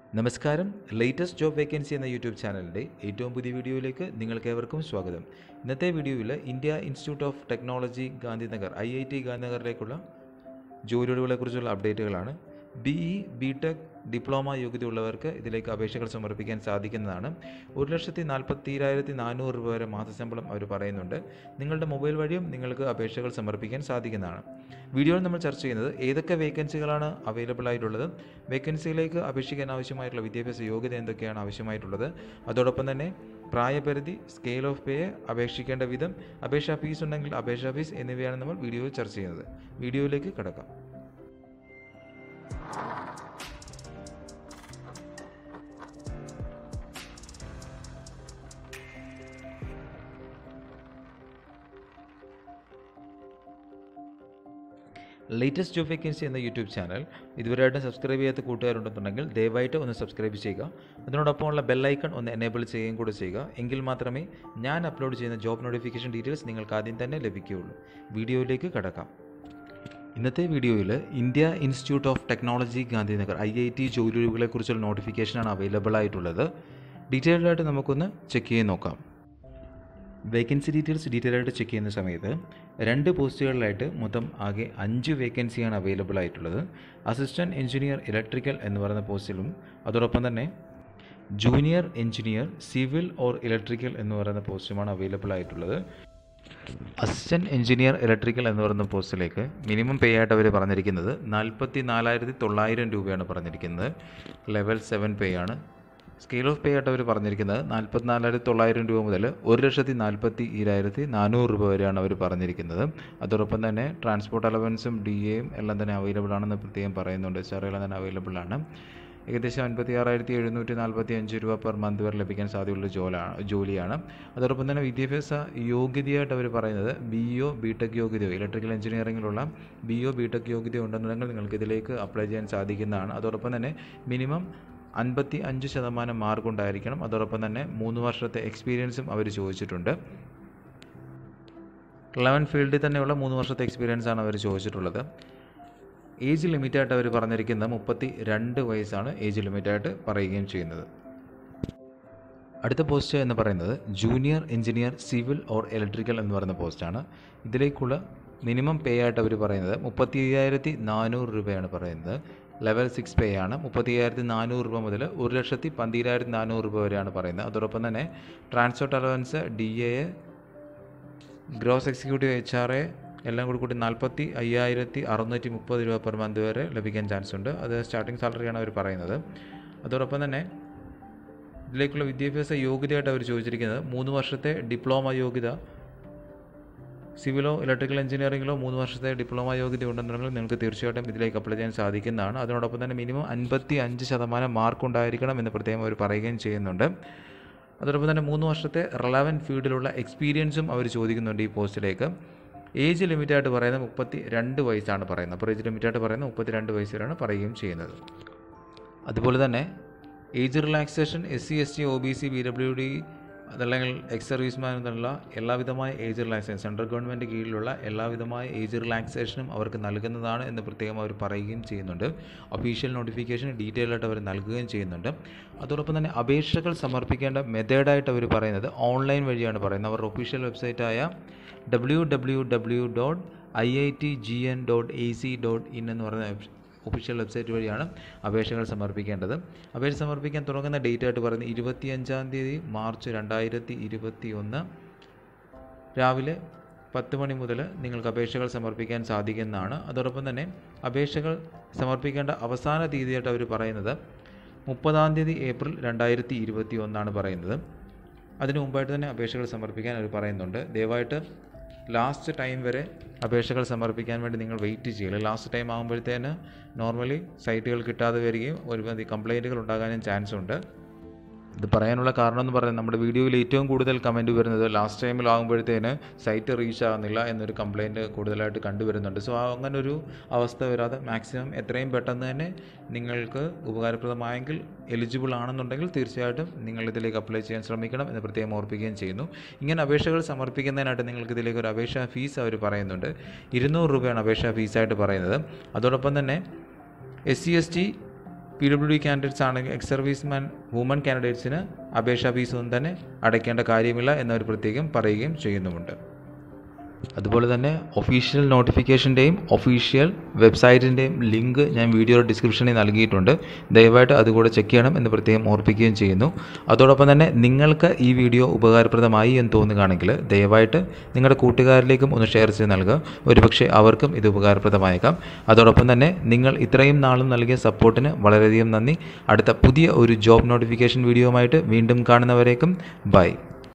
നമസ്കാരം latest job vacancy എന്ന YouTube ചാനലിൻ്റെ ഏറ്റവും പുതിയ വീഡിയോയിലേക്ക് നിങ്ങൾക്കേവർക്കും സ്വാഗതം ഇന്നത്തെ വീഡിയോയിൽ India Institute of Technology Gandhinagar I I T ഗാന്ധിനഗറിലേക്കുള്ള ജോലിയൊഴിവുകളെക്കുറിച്ചുള്ള അപ്ഡേറ്റുകളാണ് B E B Tech diploma യോഗ്യതയുള്ളവർക്ക് ഇതിലേക്ക് അപേക്ഷകൾ സമർപ്പിക്കാൻ സാധിക്കുന്നതാണ് ഒരു ലക്ഷത്തി നാൽപ്പത്തിരായിരത്തി നാനൂറ് രൂപ വരെ മാസശമ്പളം അവർ പറയുന്നുണ്ട് നിങ്ങളുടെ മൊബൈൽ വഴിയും നിങ്ങൾക്ക് അപേക്ഷകൾ സമർപ്പിക്കാൻ സാധിക്കുന്നതാണ് വീഡിയോയിൽ നമ്മൾ ചർച്ച ചെയ്യുന്നത് ഏതൊക്കെ വേക്കൻസികളാണ് അവൈലബിൾ ആയിട്ടുള്ളത് വേക്കൻസിയിലേക്ക് അപേക്ഷിക്കാൻ ആവശ്യമായിട്ടുള്ള വിദ്യാഭ്യാസ യോഗ്യത എന്തൊക്കെയാണ് ആവശ്യമായിട്ടുള്ളത് അതോടൊപ്പം തന്നെ പ്രായപരിധി സ്കെയിൽ ഓഫ് പേ അപേക്ഷിക്കേണ്ട വിധം അപേക്ഷാ ഫീസ് ഉണ്ടെങ്കിൽ അപേക്ഷാ ഫീസ് എന്നിവയാണ് നമ്മൾ വീഡിയോയിൽ ചർച്ച ചെയ്യുന്നത് വീഡിയോയിലേക്ക് കിടക്കാം ലേറ്റസ്റ്റ് ജോബ് വേക്കൻസി എന്ന യൂട്യൂബ് ചാനൽ ഇതുവരെയായിട്ടും സബ്സ്ക്രൈബ് ചെയ്യാത്ത കൂട്ടുകാരുണ്ടെന്നുണ്ടെങ്കിൽ ദയവായിട്ട് ഒന്ന് സബ്സ്ക്രൈബ് ചെയ്യുക അതിനോടൊപ്പമുള്ള ബെല്ലൈക്കൺ ഒന്ന് എനേബിൾ ചെയ്യുകയും കൂടെ ചെയ്യുക എങ്കിൽ മാത്രമേ ഞാൻ അപ്ലോഡ് ചെയ്യുന്ന ജോബ് നോട്ടിഫിക്കേഷൻ ഡീറ്റെയിൽസ് നിങ്ങൾക്ക് ആദ്യം തന്നെ ലഭിക്കുകയുള്ളൂ വീഡിയോയിലേക്ക് കടക്കാം ഇന്നത്തെ വീഡിയോയിൽ India Institute of Technology Gandhinagar I I T ജോലികളെക്കുറിച്ചുള്ള നോട്ടിഫിക്കേഷനാണ് അവൈലബിൾ ആയിട്ടുള്ളത് ഡീറ്റെയിൽഡ് ആയിട്ട് നമുക്കൊന്ന് ചെക്ക് ചെയ്ത് നോക്കാം വേക്കൻസി ഡീറ്റെയിൽസ് ഡീറ്റെയിൽ ആയിട്ട് ചെക്ക് ചെയ്യുന്ന സമയത്ത് രണ്ട് പോസ്റ്റുകളിലായിട്ട് മൊത്തം ആകെ അഞ്ച് വേക്കൻസിയാണ് അവൈലബിൾ ആയിട്ടുള്ളത് അസിസ്റ്റൻറ്റ് എഞ്ചിനീയർ ഇലക്ട്രിക്കൽ എന്ന് പറയുന്ന പോസ്റ്റിലും അതോടൊപ്പം തന്നെ junior engineer civil or electrical എന്ന് പറയുന്ന പോസ്റ്റുമാണ് അവൈലബിൾ ആയിട്ടുള്ളത് അസിസ്റ്റൻറ്റ് എഞ്ചിനീയർ ഇലക്ട്രിക്കൽ എന്ന് പറയുന്ന പോസ്റ്റിലേക്ക് മിനിമം പേ ആയിട്ട് അവർ പറഞ്ഞിരിക്കുന്നത് നാൽപ്പത്തി നാലായിരത്തി തൊള്ളായിരം രൂപയാണ് പറഞ്ഞിരിക്കുന്നത് ലെവൽ സെവൻ പേ ആണ് സ്കെയിൽ ഓഫ് പേ ആയിട്ട് അവർ പറഞ്ഞിരിക്കുന്നത് നാൽപ്പത്തിനാലായിരത്തി തൊള്ളായിരം രൂപ മുതൽ ഒരു ലക്ഷത്തി നാൽപ്പത്തി ഈരായിരത്തി നാനൂറ് രൂപ വരെയാണ് അവർ പറഞ്ഞിരിക്കുന്നത് അതോടൊപ്പം തന്നെ ട്രാൻസ്പോർട്ട് അലവൻസും ഡി എയും എല്ലാം തന്നെ അവൈലബിൾ ആണെന്ന് പ്രത്യേകം പറയുന്നുണ്ട് സാറുകളെല്ലാം തന്നെ അവൈലബിൾ ആണ് ഏകദേശം അൻപത്തി ആറായിരത്തി എഴുന്നൂറ്റി നാൽപ്പത്തി അഞ്ച് രൂപ പെർ മന്ത് വരെ ലഭിക്കാൻ സാധ്യതയുള്ള ജോലാണ് ജോലിയാണ് അതോടൊപ്പം തന്നെ വിദ്യാഭ്യാസ യോഗ്യതയായിട്ട് അവർ പറയുന്നത് ബി ഒ ബി ടെക് യോഗ്യതയോ ഇലക്ട്രിക്കൽ എഞ്ചിനീയറിംഗിലുള്ള ബി ഒ ബി ടെക് യോഗ്യത ഉണ്ടെന്നുണ്ടെങ്കിൽ നിങ്ങൾക്ക് ഇതിലേക്ക് അപ്ലൈ ചെയ്യാൻ സാധിക്കുന്നതാണ് അതോടൊപ്പം തന്നെ മിനിമം അൻപത്തി അഞ്ച് ശതമാനം മാർക്ക് ഉണ്ടായിരിക്കണം അതോടൊപ്പം തന്നെ മൂന്ന് വർഷത്തെ എക്സ്പീരിയൻസും അവർ ചോദിച്ചിട്ടുണ്ട് ലെവൻ ഫീൽഡിൽ തന്നെയുള്ള മൂന്ന് വർഷത്തെ എക്സ്പീരിയൻസ് ആണ് അവർ ചോദിച്ചിട്ടുള്ളത് ഏജ് ലിമിറ്റായിട്ട് അവർ പറഞ്ഞിരിക്കുന്നത് മുപ്പത്തി രണ്ട് വയസ്സാണ് ഏജ് ലിമിറ്റായിട്ട് പറയുകയും ചെയ്യുന്നത് അടുത്ത പോസ്റ്റ് എന്ന് പറയുന്നത് junior engineer civil or electrical എന്ന് പറയുന്ന പോസ്റ്റാണ് ഇതിലേക്കുള്ള മിനിമം പേ ആയിട്ട് അവർ പറയുന്നത് മുപ്പത്തി അയ്യായിരത്തി നാനൂറ് രൂപയാണ് പറയുന്നത് ലെവൽ സിക്സ് പേ ആണ് മുപ്പത്തി അയ്യായിരത്തി നാനൂറ് രൂപ മുതൽ ഒരു ലക്ഷത്തി പന്തിരായിരത്തി നാനൂറ് രൂപ വരെയാണ് പറയുന്നത് അതോടൊപ്പം തന്നെ transport allowance D A gross executive H R A എല്ലാം കൂടി കൂടി നാൽപ്പത്തി അയ്യായിരത്തി അറുന്നൂറ്റി മുപ്പത് രൂപ പെർ മന്ത് വരെ ലഭിക്കാൻ ചാൻസ് ഉണ്ട് അത് സ്റ്റാർട്ടിംഗ് സാലറിയാണ് അവർ പറയുന്നത് അതോടൊപ്പം തന്നെ ഇതിലേക്കുള്ള വിദ്യാഭ്യാസ യോഗ്യതയായിട്ട് അവർ ചോദിച്ചിരിക്കുന്നത് മൂന്ന് വർഷത്തെ ഡിപ്ലോമ യോഗ്യത സിവിലോ ഇലക്ട്രിക്കൽ എഞ്ചിനീയറിംഗിലോ മൂന്ന് വർഷത്തെ ഡിപ്ലോമ യോഗ്യത ഉണ്ടെന്നുണ്ടെങ്കിൽ നിങ്ങൾക്ക് തീർച്ചയായിട്ടും ഇതിലേക്ക് അപ്ലൈ ചെയ്യാൻ സാധിക്കുന്നതാണ് അതിനോടൊപ്പം തന്നെ മിനിമം അൻപത്തി അഞ്ച് ശതമാനം മാർക്ക് ഉണ്ടായിരിക്കണം എന്ന് പ്രത്യേകം അവർ പറയുകയും ചെയ്യുന്നുണ്ട് അതോടൊപ്പം തന്നെ മൂന്ന് വർഷത്തെ റെലവൻ ഫീൽഡിലുള്ള എക്സ്പീരിയൻസും അവർ ചോദിക്കുന്നുണ്ട് ഈ പോസ്റ്റിലേക്ക് ഏജ് ലിമിറ്റായിട്ട് പറയുന്നത് മുപ്പത്തി രണ്ട് വയസ്സാണ് പറയുന്നത് അപ്പോൾ ഏജ് ലിമിറ്റായിട്ട് പറയുന്നത് മുപ്പത്തി രണ്ട് വയസ്സിലാണ് പറയുകയും ചെയ്യുന്നത് അതുപോലെ തന്നെ age relaxation S C S T O B C B W D അതല്ലെങ്കിൽ എക്സ് സർവീസ്മാൻ എന്നുള്ള എല്ലാവിധമായ ഏജ് റിലാക്സേഷൻ സെൻട്രൽ ഗവൺമെൻറ് കീഴിലുള്ള എല്ലാവിധമായ ഏജ് റിലാക്സേഷനും അവർക്ക് നൽകുന്നതാണ് എന്ന് പ്രത്യേകം അവർ പറയുകയും ചെയ്യുന്നുണ്ട് ഒഫീഷ്യൽ നോട്ടിഫിക്കേഷൻ ഡീറ്റെയിൽ ആയിട്ട് അവർ നൽകുകയും ചെയ്യുന്നുണ്ട് അതോടൊപ്പം തന്നെ അപേക്ഷകൾ സമർപ്പിക്കേണ്ട മെത്തേഡായിട്ട് അവർ പറയുന്നത് ഓൺലൈൻ വഴിയാണ് പറയുന്നത് അവരുടെ ഒഫീഷ്യൽ വെബ്സൈറ്റായ W W W dot I I T G N dot A C dot in എന്ന് പറയുന്ന ഒഫീഷ്യൽ വെബ്സൈറ്റ് വഴിയാണ് അപേക്ഷകൾ സമർപ്പിക്കേണ്ടത് അപേക്ഷ സമർപ്പിക്കാൻ തുടങ്ങുന്ന ഡേറ്റ് ആയിട്ട് പറയുന്നത് ഇരുപത്തിയഞ്ചാം തീയതി മാർച്ച് രണ്ടായിരത്തി ഇരുപത്തി ഒന്ന് രാവിലെ പത്ത് മണി മുതൽ നിങ്ങൾക്ക് അപേക്ഷകൾ സമർപ്പിക്കാൻ സാധിക്കുന്നതാണ് അതോടൊപ്പം തന്നെ അപേക്ഷകൾ സമർപ്പിക്കേണ്ട അവസാന തീയതിയായിട്ട് അവർ പറയുന്നത് മുപ്പതാം തീയതി ഏപ്രിൽ രണ്ടായിരത്തി ഇരുപത്തി ഒന്നാണ് പറയുന്നത് അതിനു മുമ്പായിട്ട് തന്നെ അപേക്ഷകൾ സമർപ്പിക്കാൻ അവർ പറയുന്നുണ്ട് ദയവായിട്ട് ലാസ്റ്റ് ടൈം വരെ അപേക്ഷകൾ സമർപ്പിക്കാൻ വേണ്ടി നിങ്ങൾ വെയിറ്റ് ചെയ്യുക ലാസ്റ്റ് ടൈം ആകുമ്പോഴത്തേന് നോർമലി സൈറ്റുകൾ കിട്ടാതെ വരികയും ഒരുപാട് കംപ്ലൈൻറ്റുകൾ ഉണ്ടാകാനും ചാൻസ് ഉണ്ട് ഇത് പറയാനുള്ള കാരണം എന്ന് പറയുന്നത് നമ്മുടെ വീഡിയോയിൽ ഏറ്റവും കൂടുതൽ കമൻറ്റ് വരുന്നത് ലാസ്റ്റ് ടൈമിലാകുമ്പോഴത്തേന് സൈറ്റ് റീച്ച് ആകുന്നില്ല എന്നൊരു കംപ്ലയിൻറ്റ് കൂടുതലായിട്ട് കണ്ടുവരുന്നുണ്ട് സോ അങ്ങനെ ഒരു അവസ്ഥ വരാതെ മാക്സിമം എത്രയും പെട്ടെന്ന് തന്നെ നിങ്ങൾക്ക് ഉപകാരപ്രദമായെങ്കിൽ എലിജിബിൾ ആണെന്നുണ്ടെങ്കിൽ തീർച്ചയായിട്ടും നിങ്ങൾ ഇതിലേക്ക് അപ്ലൈ ചെയ്യാൻ ശ്രമിക്കണം എന്ന് പ്രത്യേകം ഓർപ്പിക്കുകയും ചെയ്യുന്നു ഇങ്ങനെ അപേക്ഷകൾ സമർപ്പിക്കുന്നതിനായിട്ട് നിങ്ങൾക്ക് ഇതിലേക്ക് ഒരു അപേക്ഷാ ഫീസ് അവർ പറയുന്നുണ്ട് ഇരുന്നൂറ് രൂപയാണ് അപേക്ഷാ ഫീസായിട്ട് പറയുന്നത് അതോടൊപ്പം തന്നെ S C S T P W D candidates ആണെങ്കിൽ എക്സ് സർവീസ്മാൻ വുമൺ കാൻഡിഡേറ്റ്സിന് അപേക്ഷാ ഫീസൊന്നും തന്നെ അടയ്ക്കേണ്ട കാര്യമില്ല എന്നവർ പ്രത്യേകം പറയുകയും ചെയ്യുന്നുമുണ്ട് അതുപോലെ തന്നെ ഒഫീഷ്യൽ നോട്ടിഫിക്കേഷൻ്റെയും ഒഫീഷ്യൽ വെബ്സൈറ്റിൻ്റെയും ലിങ്ക് ഞാൻ വീഡിയോ ഡിസ്ക്രിപ്ഷനിൽ നൽകിയിട്ടുണ്ട് ദയവായിട്ട് അതുകൂടെ ചെക്ക് ചെയ്യണം എന്ന് പ്രത്യേകം ഓർപ്പിക്കുകയും ചെയ്യുന്നു അതോടൊപ്പം തന്നെ നിങ്ങൾക്ക് ഈ വീഡിയോ ഉപകാരപ്രദമായി എന്ന് തോന്നുകയാണെങ്കിൽ ദയവായിട്ട് നിങ്ങളുടെ കൂട്ടുകാരിലേക്കും ഒന്ന് ഷെയർ ചെയ്ത് നൽകുക ഒരുപക്ഷെ അവർക്കും ഇത് ഉപകാരപ്രദമായേക്കാം അതോടൊപ്പം തന്നെ നിങ്ങൾ ഇത്രയും നാളും നൽകിയ സപ്പോർട്ടിന് വളരെയധികം നന്ദി അടുത്ത പുതിയ ഒരു ജോബ് നോട്ടിഫിക്കേഷൻ വീഡിയോയുമായിട്ട് വീണ്ടും കാണുന്നവരേക്കും ബൈ